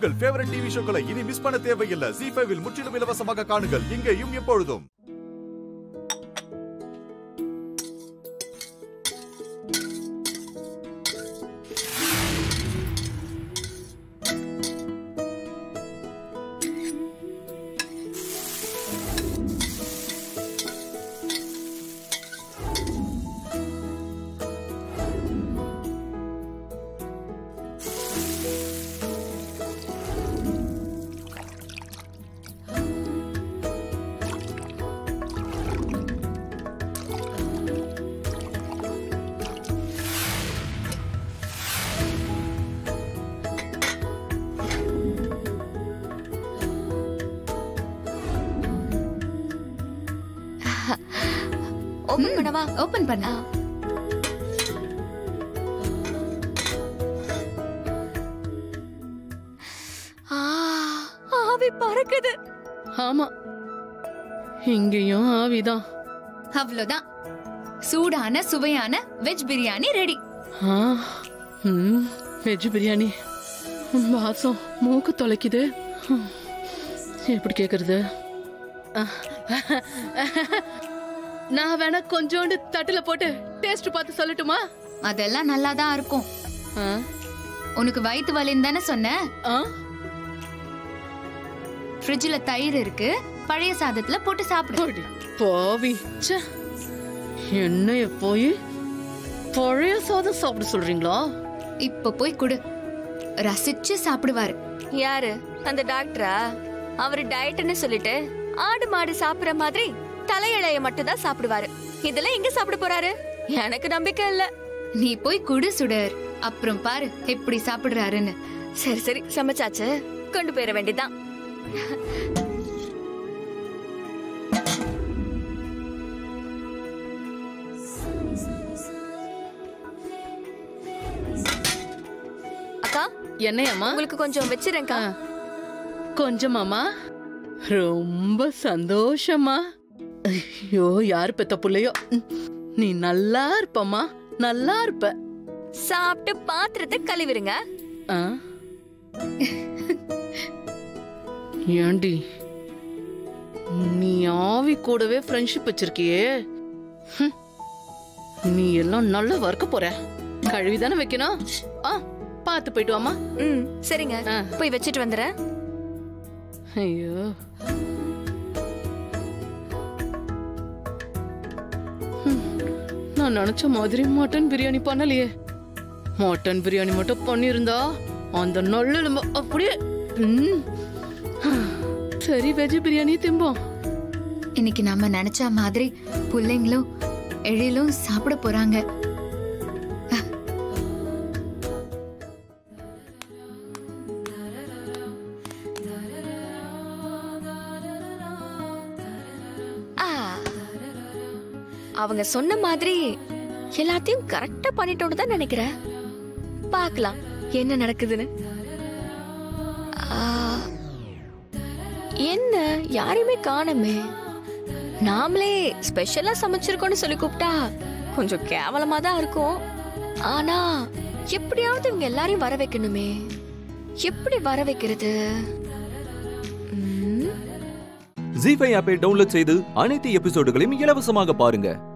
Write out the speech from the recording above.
உங்கள் favourite TV ஷோக்களை இனி miss பண்ண தேவையில்லை ஜி ஃபைவில் முற்றிலும் இலவசமாக காணுங்கள் இங்கேயும் எப்பொழுதும் ஓபன் பண்ணவா ஓபன் பண்ண ஆ, ஆவி பறக்குது ஆமா இங்கேயும் ஆவிதான் அவ்வளவுதான் சூடான சுவையான வெஜ் பிரியாணி ரெடி ஆ, ம், வெஜ் பிரியாணி ம், வாசம் மூக்கு தொலைக்குது ம், எப்படி கேக்குறது ஆ, நான் வேணா கொஞ்சோண்டு தட்டுல போட்டு டேஸ்ட் பார்த்து சொல்லட்டுமா அதெல்லாம் நல்லா தான் இருக்கும் ஆ, உனக்கு வயித்து வலின்னு தானே சொன்ன ஆ, ஃப்ரிட்ஜ்ல தயிர் இருக்கு பழைய சாதத்துல போட்டு சாப்பிடு அடி பாவி ச்சே. என்னைய போய் பழைய சாதம் சாப்பிட சொல்றீங்களா இப்ப போய் குடு ரசிச்சு சாப்பிடுவாரு யாரு அந்த டாக்டரா அவரு டயட்னு சொல்லிட்டு ஆடு மாடு சாப்பிடுற மாதிரி தலையிழைய மட்டும் தான் சாப்பிடுவாரு இதெல்லாம் எங்க சாப்பிட போறாரு எனக்கு நம்பிக்கை இல்ல நீ போய் குடு சுடர் அப்புறம் பாரு எப்படி சாப்பிடுறாருன்னு சரி சரி சமைச்சாச்சு கொண்டு போயிட வேண்டியதுதான் அக்கா என்னையம்மா உங்களுக்கு கொஞ்சம் வச்சிருக்கா ஆ. கொஞ்சமாமா ரொம்ப சந்தோஷமா ஐயோ யார் பெத்த புள்ளையோ ம், நீ நல்லா இருப்பம்மா நல்லா இருப்ப சாப்பிட்டு பாத்திரத்தை கழுவிருங்க ஆ? ஏண்டி நீ ஆவி கூடவே ஃப்ரெண்ட்ஷிப் வச்சிருக்கியே ஹம். நீ எல்லாம் நல்லா வறுக்க போற கழுவி தானே வைக்கணும் ஆ பார்த்து போயிட்டு வாமா ம் சரிங்க ஆ. போய் வச்சிட்டு வந்துடுறேன் ஐயோ ஹம், நான் நினைச்ச மாதிரி மட்டன் பிரியாணி பண்ணலையே மட்டன் பிரியாணி மட்டும் பண்ணியிருந்தா அந்த நல்லெலும்பு அப்படியே ம். சரி வெஜ் பிரியாணி திம்போம் இன்னைக்கு நம்ம நினைச்ச மாதிரி பிள்ளைங்களும் எழிலும் சாப்பிட போறாங்க ஆ. அவங்க சொன்ன மாதிரி எல்லாத்தையும் கரெக்டா பண்ணிட்டோன்னு தான் நினைக்கிறேன் பார்க்கலாம் என்ன நடக்குதுன்னு ஆ. என்ன யாரையுமே காணோமே நாமளே ஸ்பெஷலா சமைச்சிருக்கோம்னு சொல்லி கூப்பிட்டா கொஞ்சம் கேவலமா தான் இருக்கும் ஆனா எப்படியாவது இவங்க எல்லாரையும் வர வைக்கணுமே எப்படி வர வைக்கிறது ம் ஜி ஃபைவ் ஆப்பை டவுன்லோட் செய்து அனைத்து எபிசோடுகளையும் இலவசமாக பாருங்க